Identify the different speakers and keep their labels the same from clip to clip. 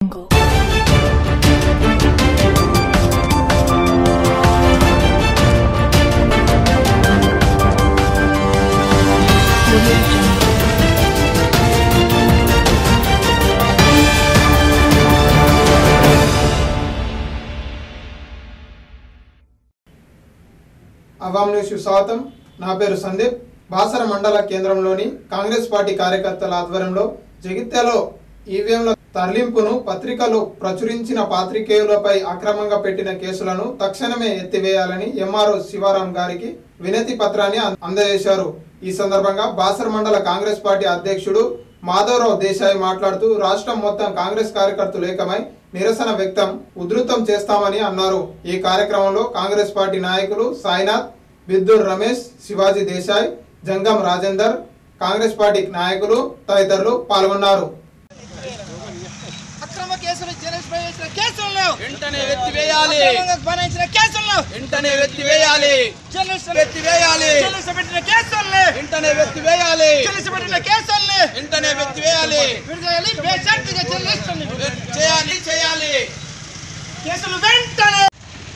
Speaker 1: అవాం news కు స్వాగతం నా పేరు సందీప్ బాసర మండల కేంద్రంలోని కాంగ్రెస్ పార్టీ కార్యకర్తల ఆధ్వర్యంలో జగిత్యాలో ఈవీఎంల తరలింపును పత్రికలు ప్రచురించిన పాత్రికేయులపై అక్రమంగా పెట్టిన కేసులను తక్షణమే ఎత్తివేయాలని ఎంఆర్ఓ శివారాం గారికి వినతి పత్రాన్ని అం- అందజేశారు ఈ సందర్భంగా బాసర మండల కాంగ్రెస్ పార్టీ అధ్యక్షుడు మాధవరావు దేశాయ్ మాట్లాడుతూ రాష్ట్రం మొత్తం కాంగ్రెస్ కార్యకర్తలు ఏకమై నిరసన వ్యక్తం ఉధృతం చేస్తామని అన్నారు ఈ కార్యక్రమంలో కాంగ్రెస్ పార్టీ నాయకులు సాయినాథ్ బిద్దూర్ రమేష్ శివాజీ దేశాయ్ జంగం రాజేందర్ కాంగ్రెస్ పార్టీ నాయకులు తదితరులు పాల్గొన్నారు
Speaker 2: అక్రమ కేసులు జర్నలిస్ట్ పై వేసిన కేసులను
Speaker 3: వెంటనే ఎత్తివేయాలి
Speaker 2: అక్రమంగా బనాయించిన కేసులను
Speaker 3: వెంటనే ఎత్తివేయాలి
Speaker 2: జర్నలిస్ట్
Speaker 3: ఎత్తివేయాలి
Speaker 2: జర్నలిస్ట్ పెట్టిన కేసుల్ని
Speaker 3: వెంటనే ఎత్తివేయాలి
Speaker 2: జర్నలిస్ట్ పెట్టిన కేసుల్ని
Speaker 3: వెంటనే ఎత్తివేయాలి
Speaker 2: విడుదల బేషరతుగా జర్నలిస్టుల్ని
Speaker 3: చేయాలి చేయాలి
Speaker 2: కేసులు వెంటనే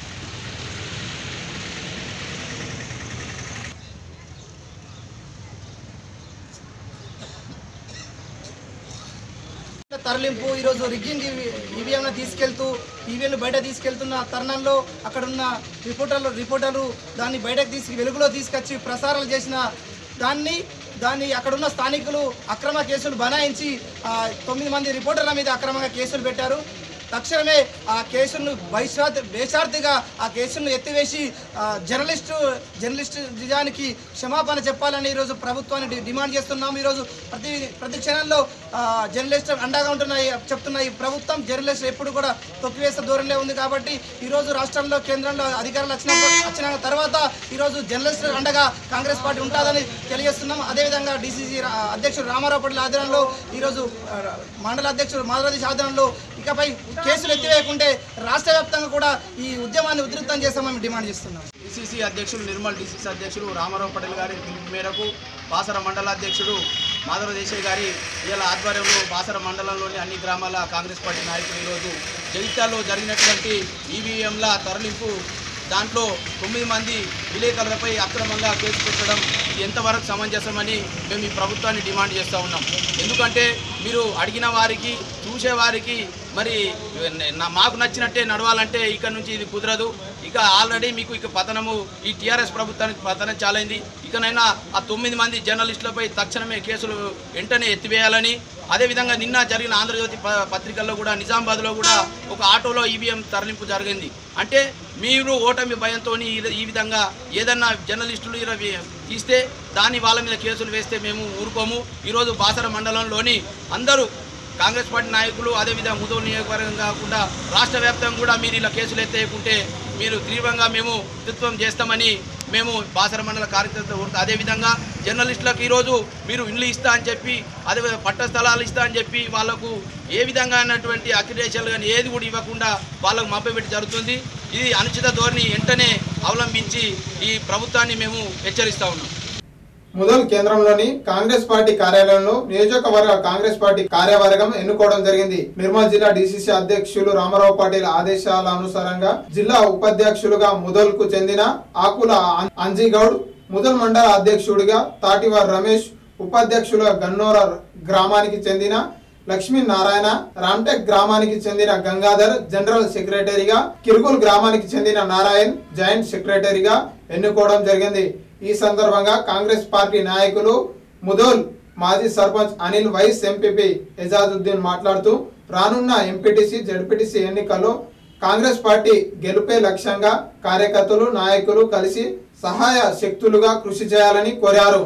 Speaker 2: తరలింపు ఈరోజు రిగ్గింగ్ ఈవీఎంను తీసుకెళ్తూ ఈవీఎంలు బయట తీసుకెళ్తున్న తరుణంలో అక్కడున్న రిపోర్టర్లు రిపోర్టర్లు దాన్ని బయటకు తీసి వెలుగులో తీసుకొచ్చి ప్రసారాలు చేసిన దాన్ని దాన్ని అక్కడున్న స్థానికులు అక్రమ కేసులు బనాయించి ఆ, తొమ్మిది మంది రిపోర్టర్ల మీద అక్రమంగా కేసులు పెట్టారు తక్షణమే ఆ కేసును బహిష్కార్ బేషార్తిగా ఆ కేసును ఎత్తివేసి ఆ, జర్నలిస్టు జర్నలిస్టు నిజానికి క్షమాపణ చెప్పాలని ఈరోజు ప్రభుత్వాన్ని డి- డిమాండ్ చేస్తున్నాం ఈరోజు ప్రతి ప్రతి క్షణంలో ఆ, జర్నలిస్ట్ అండగా ఉంటున్న ఈ- చెప్తున్న ఈ ప్రభుత్వం జర్నలిస్ట్ ఎప్పుడు కూడా తొక్కివేసే ధోరణిలో ఉంది కాబట్టి ఈరోజు రాష్ట్రంలో కేంద్రంలో అధికారులు వచ్చిన వచ్చిన తర్వాత ఈరోజు జర్నలిస్ట్ అండగా కాంగ్రెస్ పార్టీ ఉంటుందని తెలియజేస్తున్నాం అదేవిధంగా డీసీసీ అధ్యక్షుడు రామారావు పట్ల ఆధ్వర్యంలో ఈరోజు ఆ, మండల అధ్యక్షుడు మాధవదేశ్ ఆధ్వర్యంలో ఇకపై కేసులు ఎత్తివేయకుంటే రాష్ట్ర వ్యాప్తంగా కూడా ఈ ఉద్యమాన్ని ఉధృతం చేస్తామని డిమాండ్ చేస్తున్నాం
Speaker 3: డిసిసి అధ్యక్షులు నిర్మల్ డిసిసి అధ్యక్షులు రామారావు పటేల్ గారి పిలుపు మేరకు బాసర మండల అధ్యక్షుడు మాధవ దేశాయ్ గారి ఇవాళ ఆధ్వర్యంలో బాసర మండలంలోని అన్ని గ్రామాల కాంగ్రెస్ పార్టీ నాయకులు ఈరోజు జగిత్యాల్లో జరిగినటువంటి ఈవీఎంల తరలింపు దాంట్లో తొమ్మిది మంది విలేకరులపై అక్రమంగా కేసు పెట్టడం ఇది ఎంతవరకు సమంజసమని మేము ఈ ప్రభుత్వాన్ని డిమాండ్ చేస్తూ ఉన్నాం ఎందుకంటే మీరు అడిగిన వారికి చూసే వారికి మరి నా- మాకు నచ్చినట్టే నడవాలంటే ఇక్కడ నుంచి ఇది కుదరదు ఇక ఆల్రెడీ మీకు ఇక పతనము ఈ టీఆర్ఎస్ ప్రభుత్వానికి పతనం చాలైంది ఇకనైనా ఆ తొమ్మిది మంది జర్నలిస్టులపై తక్షణమే కేసులు వెంటనే ఎత్తివేయాలని అదేవిధంగా నిన్న జరిగిన ఆంధ్రజ్యోతి ప- పత్రికల్లో కూడా నిజామాబాద్లో కూడా ఒక ఆటోలో ఈవీఎం తరలింపు జరిగింది అంటే మీరు ఓటమి భయంతో ఈ విధంగా ఏదన్నా జర్నలిస్టులు ఇలా వి- తీస్తే దాని వాళ్ళ మీద కేసులు వేస్తే మేము ఊరుకోము ఈరోజు బాసర మండలంలోని అందరూ కాంగ్రెస్ పార్టీ నాయకులు అదేవిధంగా ముదోలు నియోజకవర్గం కాకుండా రాష్ట్ర వ్యాప్తంగా కూడా మీరు ఇలా కేసులు ఎత్తేయకుంటే మీరు తీవ్రంగా మేము నేతృత్వం చేస్తామని మేము బాసర మండల కార్యకర్తలు కోరుతాం. అదేవిధంగా జర్నలిస్టులకు ఈరోజు మీరు ఇల్లు ఇస్తా అని చెప్పి అదే పట్ట స్థలాలు ఇస్తా అని చెప్పి వాళ్ళకు ఏ విధంగా అయినటువంటి అక్రిడేషన్లు కానీ ఏది కూడా ఇవ్వకుండా వాళ్ళకు మభ్యపెట్టి జరుగుతుంది ఇది అనుచిత ధోరణి వెంటనే అవలంబించి ఈ ప్రభుత్వాన్ని మేము హెచ్చరిస్తా ఉన్నాం
Speaker 1: ముదల్ కేంద్రంలోని కాంగ్రెస్ పార్టీ కార్యాలయంలో నియోజకవర్గ కాంగ్రెస్ పార్టీ కార్యవర్గం ఎన్నుకోవడం జరిగింది నిర్మల్ జిల్లా డిసిసి అధ్యక్షులు రామారావు పాటిల్ ఆదేశాల అనుసారంగా జిల్లా ఉపాధ్యక్షులుగా ముదల్ కు చెందిన ఆకుల అం- అంజీగౌడ్ ముదల్ మండల అధ్యక్షుడిగా తాటివార్ రమేష్ ఉపాధ్యక్షులుగా గన్నోర గ్రామానికి చెందిన లక్ష్మీ నారాయణ రామ్టెక్ గ్రామానికి చెందిన గంగాధర్ జనరల్ సెక్రటరీగా కిరుగుల్ గ్రామానికి చెందిన నారాయణ్ జాయింట్ సెక్రటరీగా ఎన్నుకోవడం జరిగింది ఈ సందర్భంగా కాంగ్రెస్ పార్టీ నాయకులు ముదోల్ మాజీ సర్పంచ్ అనిల్ వైస్ ఎంపీపీ ఎజాజుద్దీన్ మాట్లాడుతూ రానున్న ఎంపీటీసీ జడ్పీటీసీ ఎన్నికల్లో కాంగ్రెస్ పార్టీ గెలుపే లక్ష్యంగా కార్యకర్తలు నాయకులు కలిసి సహాయ శక్తులుగా కృషి చేయాలని కోరారు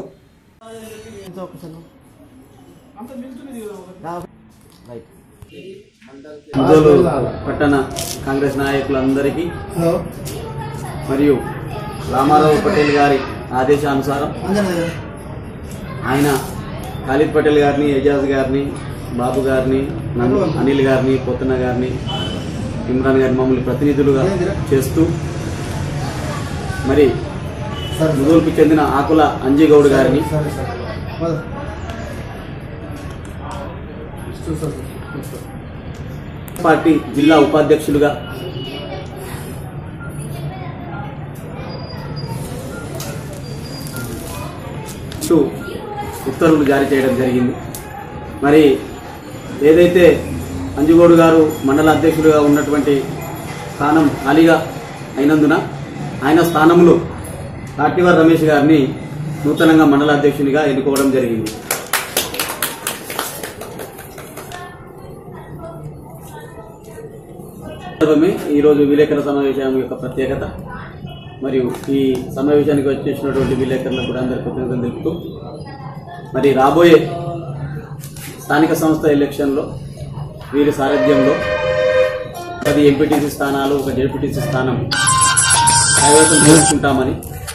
Speaker 4: ముదోలు పట్టణ కాంగ్రెస్ నాయకులందరికీ మరియు రామారావు పటేల్ గారి ఆదేశానుసారం ఆయన ఖాళీద్ పటేల్ గారిని ఎజాజ్ గారిని బాబు గారిని నన్ను అనిల్ గారిని పొత్తన్న గారిని ఇమ్రాన్ గారిని మమ్మల్ని ప్రతినిధులుగా చేస్తూ మరి ముదోల్కు చెందిన ఆకుల అంజీగౌడ్ గారిని పార్టీ జిల్లా ఉపాధ్యక్షులుగా టు ఉత్తర్వులు జారీ చేయడం జరిగింది మరి ఏదైతే అంజుగోడు గారు మండల అధ్యక్షుడిగా ఉన్నటువంటి స్థానం ఖాళీగా అయినందున ఆయన స్థానంలో కాటివార్ రమేష్ గారిని నూతనంగా మండల అధ్యక్షునిగా ఎన్నుకోవడం జరిగింది సందర్భమే ఈరోజు విలేకరుల సమావేశం యొక్క ప్రత్యేకత మరియు ఈ సమావేశానికి వచ్చేసినటువంటి విలేకరులకు కూడా అందరి కృతజ్ఞతలు తెలుపుతూ మరి రాబోయే స్థానిక సంస్థ ఎలక్షన్లో వీరి సారథ్యంలో పది ఎంపీటీసీ స్థానాలు ఒక జెడ్పీటీసీ స్థానం కైవసం చేసుకుంటామని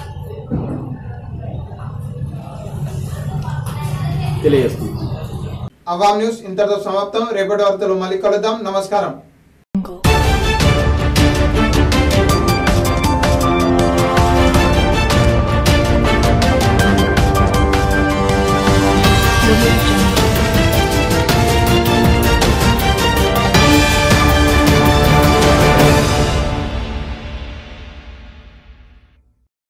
Speaker 4: తెలియజేస్తున్నాం
Speaker 1: అవామ్ న్యూస్ ఇంతటితో సమాప్తం రేపటి వార్తలు మళ్ళీ కలుద్దాం నమస్కారం